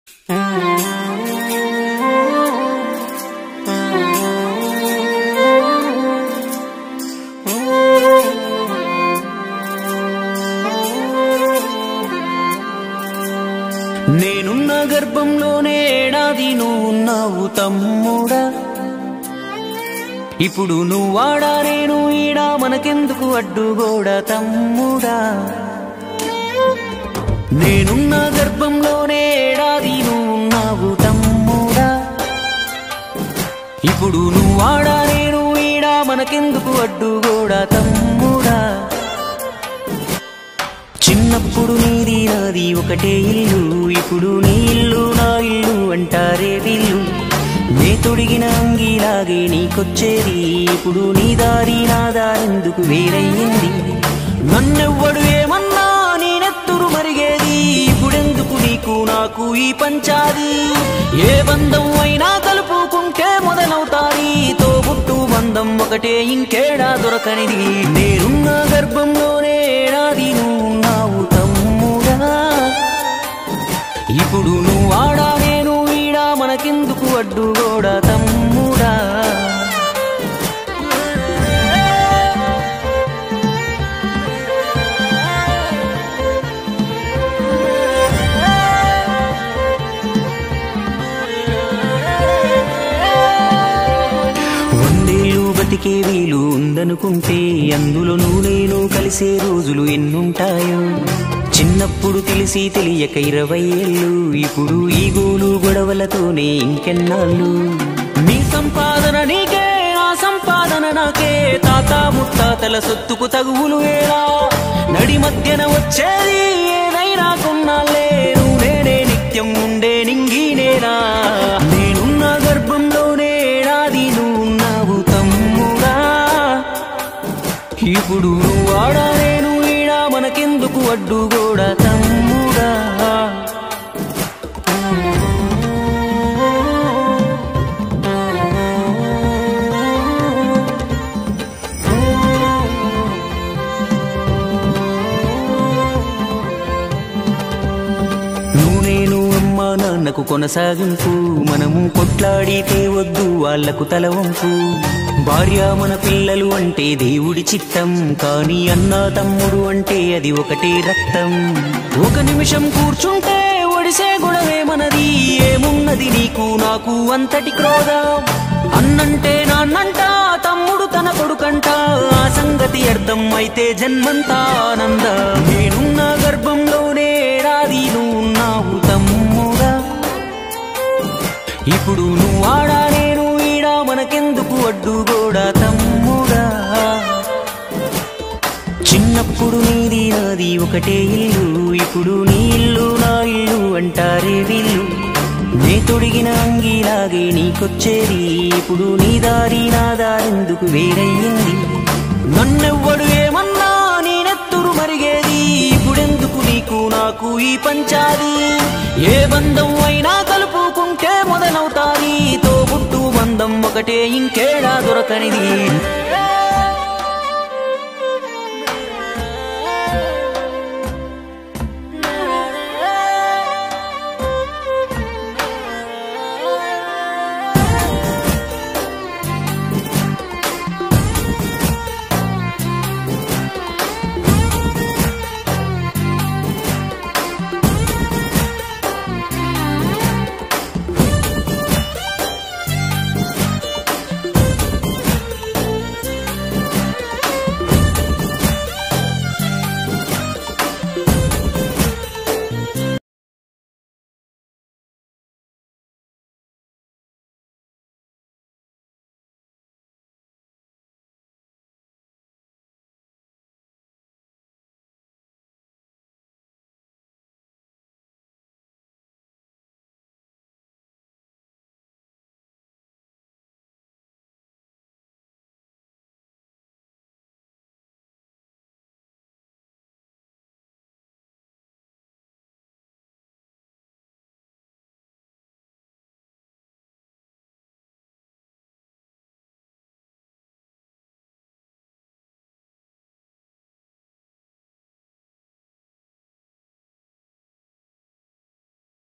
నేనున్న గర్భంలోనే ఏడాది నువ్వు ఉన్నావు తమ్ముడా ఇప్పుడు నువ్వాడా నేను ఈడా మనకెందుకు అడ్డుగోడా తమ్ముడా నేనున్న గర్భంలోనే ఏడాది నువ్వు ఉన్నావు తమ్ముడా ఇప్పుడు నువ్వాడా నేను ఈడా మనకెందుకు అడ్డుగోడా తమ్ముడా చిన్నప్పుడు నీది నాది ఒకటే ఇల్లు ఇప్పుడు నీ ఇల్లు నా ఇల్లు అంటారే వీళ్ళు నే తొడిగిన అంగీలాగే నీకొచ్చేది ఇప్పుడు నీ దారి నా దారెందుకు వేరయ్యింది నన్నెవ్వడు ఏమన్నా నేనెత్తురు మరిగేది ఇప్పుడెందుకు నీకు నాకు ఈ పంచాది ఏ బంధం అయినా కలుపుకుంటే మొదలవుతాది తోబుట్టు బంధం ఒకటే ఇంకేడా దొరకనిది నేనున్న గర్భంలోనే ఏడాది నువ్వు ఉన్నావు తమ్ముడా ఇప్పుడు నువ్వు ఆడా నేను ఈడా మనకెందుకు అడ్డుగోడా తమ్ముడా వందేళ్ళు బతికే వీలు ఉందనుకుంటే అందులో నువ్వు నేను కలిసే రోజులు ఎన్నుంటాయో చిన్నప్పుడు తెలిసి తెలియక ఇరవై ఏళ్ళు ఇప్పుడు ఈ గోలు గొడవలతోనే ఇంకెన్నాళ్ళు నీ సంపాదన నీకే నా సంపాదన నాకే తాత ముత్తాతల సొత్తుకు తగువులు ఏలా నడి మధ్యన వచ్చేది ఏదైనా కొన్నాళ్ళే నువ్వు నేనే నిత్యం ఉండే నింగినేనా నేనున్న గర్భంలోనే ఏడాది నువ్వు ఉన్నావు తమ్ముడా ఇప్పుడు నువ్వు ఆడా నేను ఈడా మనకెందుకు అడ్డుగోడా తమ్ముడా నువ్వు నేను అమ్మ నాన్నకు కొనసాగింపు మనము కొట్లాడితే వద్దు వాళ్లకు తల వంపు భార్య మన పిల్లలు అంటే దేవుడి చిత్తం కానీ అన్న తమ్ముడు అంటే అది ఒకటే రక్తం ఒక నిమిషం కూర్చుంటే ఒడిసే గుణమే మనది ఏమున్నది నీకు నాకు అంతటి క్రోధం అన్నంటే నాన్నంట తమ్ముడు తన కొడుకంట ఆ సంగతి అర్థం అయితే జన్మంతా ఆనంద నేనున్న గర్భంలోనే ఏడాది నువ్వు ఉన్నావు తమ్ముడా ఇప్పుడు నువ్వు ఆడా నేను ఈడా మనకెందుకు అడ్డుగోడా తమ్ముడా చిన్నప్పుడు నీది నాది ఒకటే ఇల్లు ఇప్పుడు నీ ఇల్లు నా ఇల్లు అంటారే వీళ్ళు నే తొడిగిన అంగీలాగే నీకొచ్చేది ఇప్పుడు నీ దారి నా దారెందుకు వేరయ్యింది నన్నెవ్వడు ఏమన్నా నేనెత్తురు మరిగేది ఇప్పుడెందుకు నీకు నాకు ఈ పంచాది ఏ బంధం అయినా కలుపుకుంటే మొదలవుతాది తోబుట్టు బంధం ఒకటే ఇంకేడా దొరకనిది